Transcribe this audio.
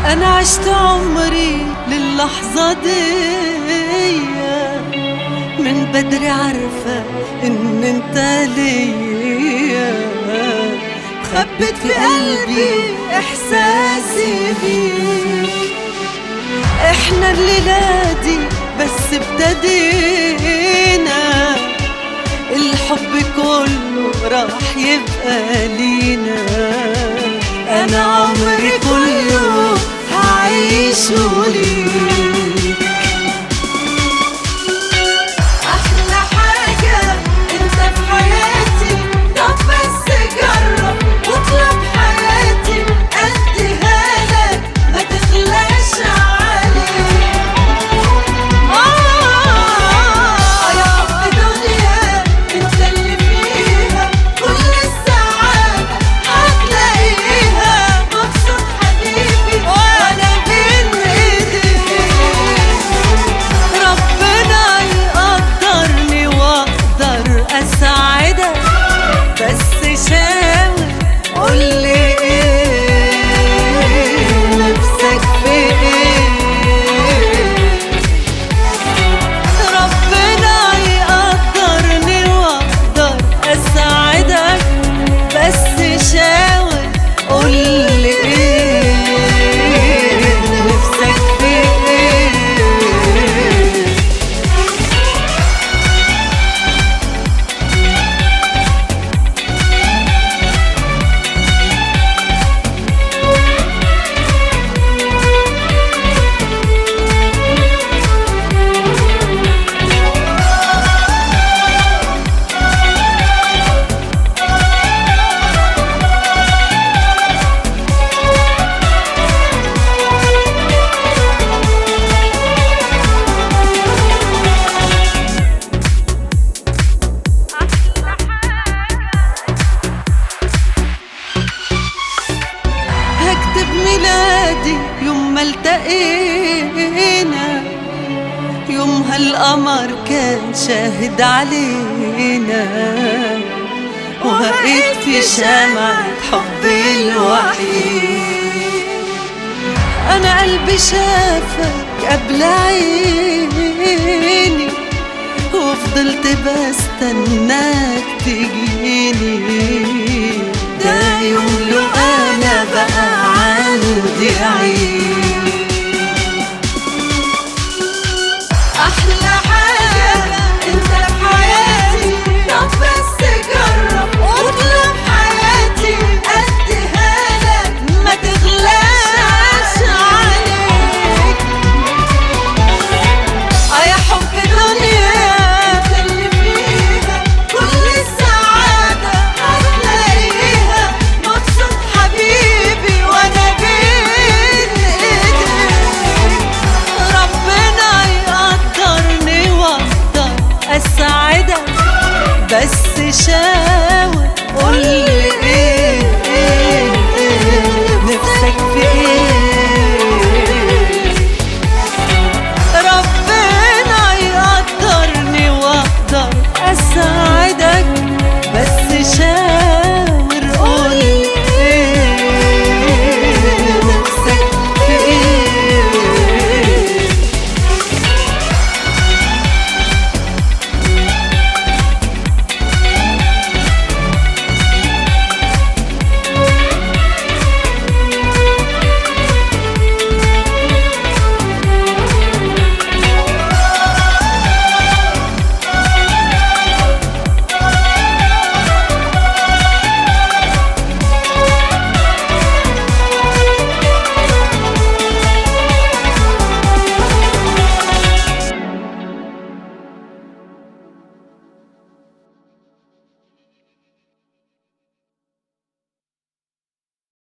أنا عشت عمري للحظة دي من بدري عارفة إن أنت ليا خبت في قلبي إحساسي بيك إحنا الليلة دي بس ابتدينا الحب كله راح يبقى لينا أنا عمري كله هعيشه ليك أحلى حاجة أنت في حياتي طب بس جرب واطلب حياتي أديها لك ما تغلاش عليك آه يا حب دنيا أنت اللي فيها كل السعادة هتلاقيها مبسوط حبيبي وأنا بين إيديك ربنا يقدرني واقدر اساعدك بس شاور قولي ايه نفسك في ايه ربنا يقدرني واقدر اساعدك بس شاور قولي ايه نفسك في ايه هكتب ميلادي يوم ما التقينا يومها القمر كان شاهد علينا وهقيت في شمعة حبي الوحيد أنا قلبي شافك قبل عيني وفضلت بستناك تجيني ده يوم لو أنا بقى عندي عيد أحلى حاجة أنت في حياتي طب بس جرب واطلب حياتي أديها لك ما تغلاش عليك آه يا حب دنيا أنت اللي فيها كل السعادة هتلاقيها مبسوط حبيبي وأنا بين إيديك ربنا يقدرني واقدر اساعدك بس شاور قولي ايه, إيه, إيه نفسك في ايه